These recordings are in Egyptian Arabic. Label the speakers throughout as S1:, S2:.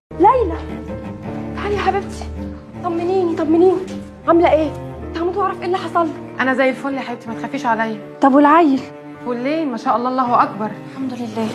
S1: ليلى تعالي يا حبيبتي طمنيني طمنيني عامله ايه كنت هموت واعرف ايه اللي حصل لك
S2: انا زي الفل يا حبيبتي ما تخافيش عليا
S1: طب والعيل
S2: والليل ما شاء الله الله اكبر
S1: الحمد لله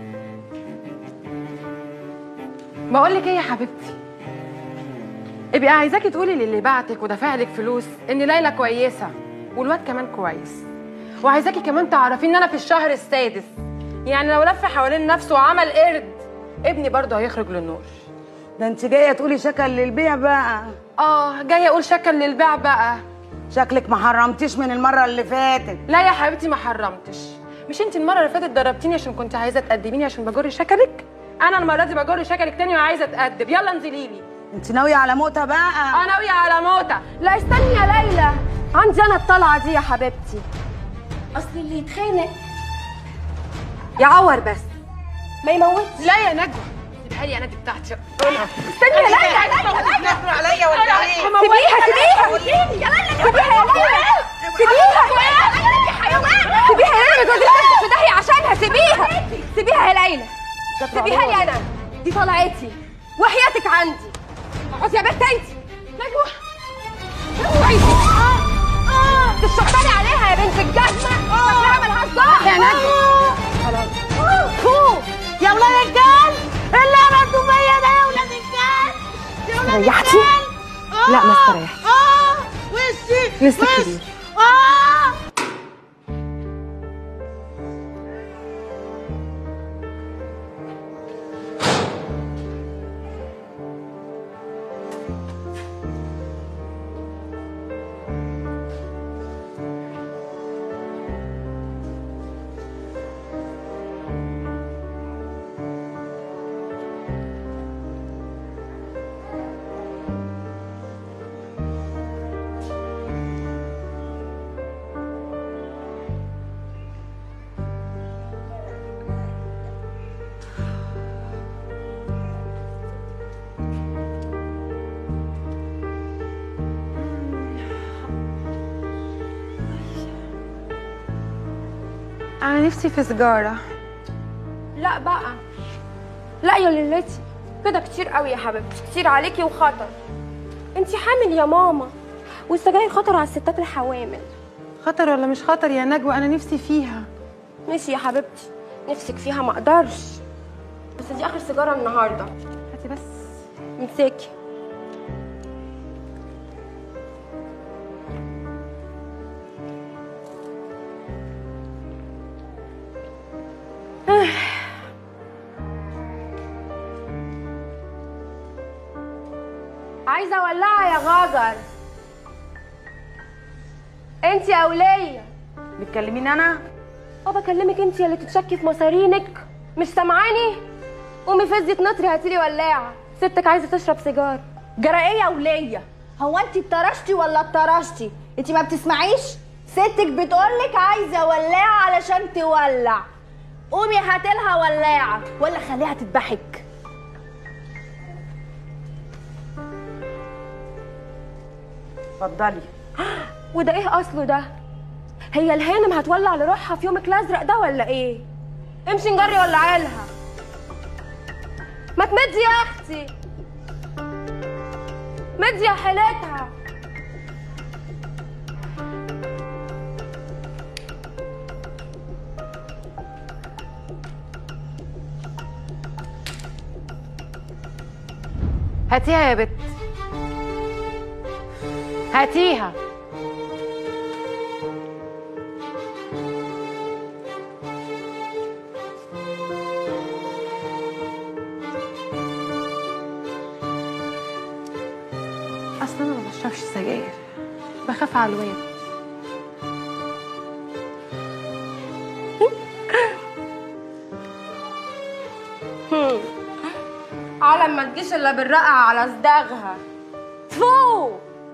S2: بقول لك ايه يا حبيبتي ابقي عايزاكي تقولي للي بعتك ودافع لك فلوس ان ليلى كويسه والواد كمان كويس وعايزاكي كمان تعرفي ان انا في الشهر السادس يعني لو لف حوالين نفسه وعمل قرد ابني برضه هيخرج للنور
S3: ده انت جايه تقولي شكل للبيع بقى
S2: اه جايه اقول شكل للبيع بقى
S3: شكلك ما حرمتيش من المره اللي فاتت
S2: لا يا حبيبتي ما حرمتش مش انت المره اللي فاتت ضربتيني عشان كنت عايزه تقدميني عشان بجر شكلك انا المره دي بجر شكلك تاني وعايزه اتقدم يلا انزلي لي
S3: انت ناويه على موتة بقى
S2: انا ناويه على موته
S1: لا استني يا ليلى عندي انا الطلعه دي يا حبيبتي اصل اللي يتخانق يعور بس ما يموتش
S2: لا يا نجوى سيبها لي انا دي بتاعتي
S1: استني يا ليلى يا ليلى
S3: عليا ولا ايه
S1: سيبيها سيبيها يا ليلى سيبيها يا ليلى سيبيها يا حيوان سيبيها يا ليلى ما توديش نفسك في داهيه عشانها سيبيها سيبيها يا ليلى سيبيها لي انا دي طلعتي وحياتك عندي اقعدي يا بنت انت نجوى اوعي تشطري عليها يا بنت الجزمه فاكراها ملهاش ظهر يا نجوى فوق
S3: يا ولاد الكلب اللي عملتوا فيا ده يا ولاد الكلب يا ولاد
S1: ريحتي؟
S3: الكلب.
S1: لا، ما
S3: آه،
S1: استريحتش.
S3: اه وشي
S1: لسه
S3: وش.
S1: كبير.
S3: اه
S2: انا نفسي في سجاره
S1: لا بقى لا يا ليلتي كده كتير قوي يا حبيبتي كتير عليكي وخطر انتي حامل يا ماما والسجاير خطر على الستات الحوامل
S2: خطر ولا مش خطر يا نجوى انا نفسي فيها
S1: ماشي يا حبيبتي نفسك فيها ما اقدرش بس دي اخر سيجاره النهارده
S2: هاتي بس
S1: امسكي عايزه اولعها يا غجر انت يا وليه
S3: بتكلميني انا
S1: اه بكلمك انت اللي تتشكي في مصارينك مش سامعاني قومي فزي نطري هاتيلي ولاعه ستك عايزه تشرب سيجار
S4: جرى ايه يا وليه هو انت اتطرشتي ولا اتطرشتي انت ما بتسمعيش ستك بتقولك عايزه ولاعه علشان تولع قومي هاتلها ولاعه ولا خليها تذبحك
S3: اتفضلي
S1: وده ايه اصله ده هي الهانم هتولع لروحها في يومك الازرق ده ولا ايه امشي نجري ولعي لها ما تمدي يا اختي مدي يا حيلتها
S2: هاتيها يا بت هاتيها اصلا انا ما بشربش سجاير بخاف على الواد
S1: على ما تجيش الا بالرقع على صداغها تفو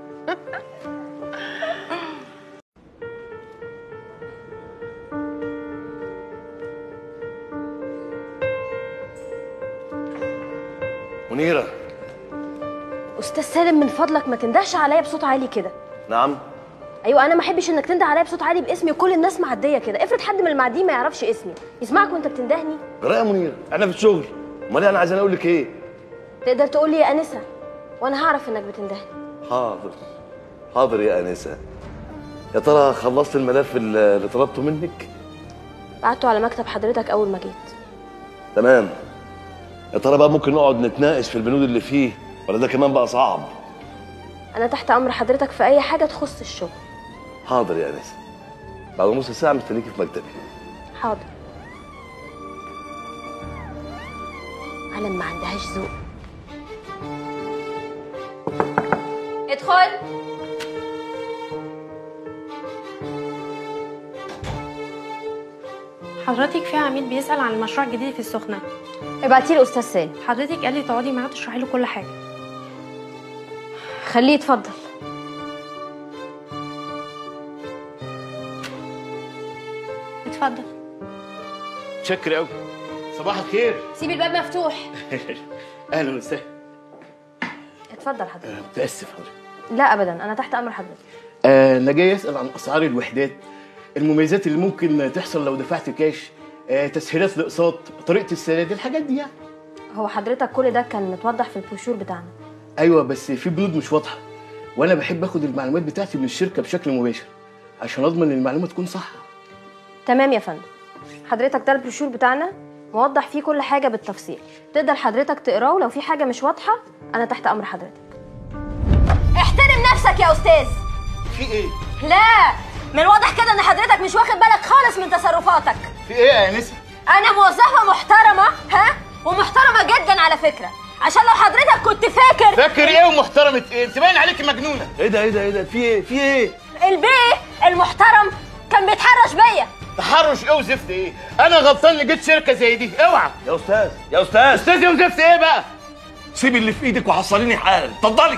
S5: منيرة
S4: استاذ سالم من فضلك ما تندهش عليا بصوت عالي كده
S5: نعم
S4: ايوه انا ما احبش انك تنده عليا بصوت عالي باسمي وكل الناس معديه كده افرض حد من المعديين ما يعرفش اسمي يسمعك وانت بتندهني
S5: جرايه يا منيرة انا في الشغل امال انا عايز اقول لك ايه
S4: تقدر تقول لي يا انسه وانا هعرف انك بتندهني
S5: حاضر حاضر يا انسه يا ترى خلصت الملف اللي اللي طلبته منك
S4: بعته على مكتب حضرتك اول ما جيت
S5: تمام يا ترى بقى ممكن نقعد نتناقش في البنود اللي فيه ولا ده كمان بقى صعب
S4: انا تحت امر حضرتك في اي حاجه تخص الشغل
S5: حاضر يا انسه بعد نص ساعه مستنيكي في مكتبي
S4: حاضر علم ما عندهاش ذوق ادخل
S6: حضرتك في عميل بيسأل عن المشروع الجديد في السخنة
S4: ابعتي لي استاذ سالم
S6: حضرتك قال لي تقعدي معاه تشرحي له كل حاجة
S4: خليه يتفضل
S6: اتفضل
S7: شكر قوي صباح الخير
S4: سيب الباب مفتوح
S7: اهلا وسهلا
S4: اتفضل حضرتك
S7: أنا متاسف حضرتك
S4: لا ابدا انا تحت امر حضرتك
S7: آه، انا جاي اسال عن اسعار الوحدات المميزات اللي ممكن تحصل لو دفعت كاش آه، تسهيلات الاقساط طريقه السداد الحاجات دي يعني
S4: هو حضرتك كل ده كان متوضح في البروشور بتاعنا
S7: ايوه بس في بنود مش واضحه وانا بحب اخد المعلومات بتاعتي من الشركه بشكل مباشر عشان اضمن ان المعلومه تكون صح
S4: تمام يا فندم حضرتك ده البروشور بتاعنا موضح فيه كل حاجه بالتفصيل تقدر حضرتك تقراه ولو في حاجه مش واضحه انا تحت امر حضرتك احترم نفسك يا استاذ
S7: في ايه
S4: لا من الواضح كده ان حضرتك مش واخد بالك خالص من تصرفاتك
S7: في ايه يا انسه
S4: انا موظفه محترمه ها ومحترمه جدا على فكره عشان لو حضرتك كنت فاكر
S7: فاكر ايه ومحترمه ايه انت باين عليكي مجنونه
S5: ايه ده ايه ده ايه ده في ايه في ايه
S4: البيه المحترم كان بيتحرش بيا
S7: تحرش ايه وزفت ايه انا غلطان اللي جيت شركه زي دي اوعى
S5: يا استاذ يا استاذ
S7: استاذي وزفت ايه بقى
S5: سيبي اللي في ايدك وحصليني حالا اتفضلي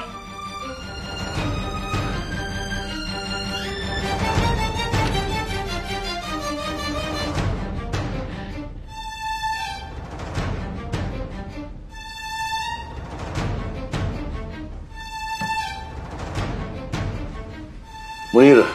S5: منيرة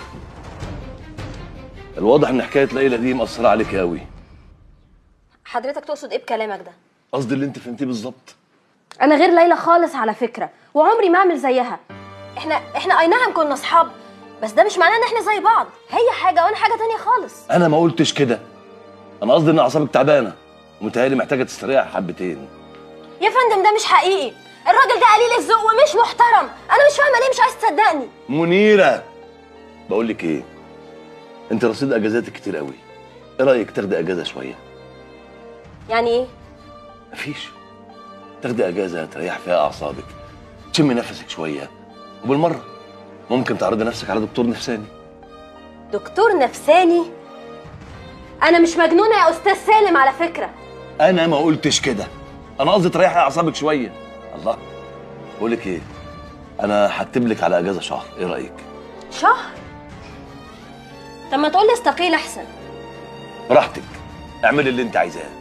S5: الواضح ان حكاية ليلى دي مأثرة عليك قوي
S4: حضرتك تقصد ايه بكلامك ده
S5: قصدي اللي انت فهمتيه بالظبط
S4: انا غير ليلى خالص على فكره وعمري ما اعمل زيها احنا احنا اي نعم كنا اصحاب بس ده مش معناه ان احنا زي بعض هي حاجه وانا حاجه تانية خالص
S5: انا ما قلتش كده انا قصدي ان اعصابك تعبانة ومتهيألي محتاجة تستريح حبتين
S4: يا فندم ده مش حقيقي الراجل ده قليل الذوق ومش محترم انا مش فاهمه ليه مش عايز تصدقني
S5: منيرة بقول لك ايه انت رصيد اجازاتك كتير قوي ايه رايك تاخدي اجازه شويه
S4: يعني ايه
S5: مفيش تاخدي اجازه تريح فيها اعصابك تشمي نفسك شويه وبالمره ممكن تعرضي نفسك على دكتور نفساني
S4: دكتور نفساني انا مش مجنونه يا استاذ سالم على فكره
S5: انا ما قلتش كده انا قصدي تريحي اعصابك شويه الله بقول لك ايه انا هكتب لك على اجازه شهر ايه رايك
S4: شهر طب ما تقول لي استقيل احسن
S5: براحتك اعملي اللي انت عايزاه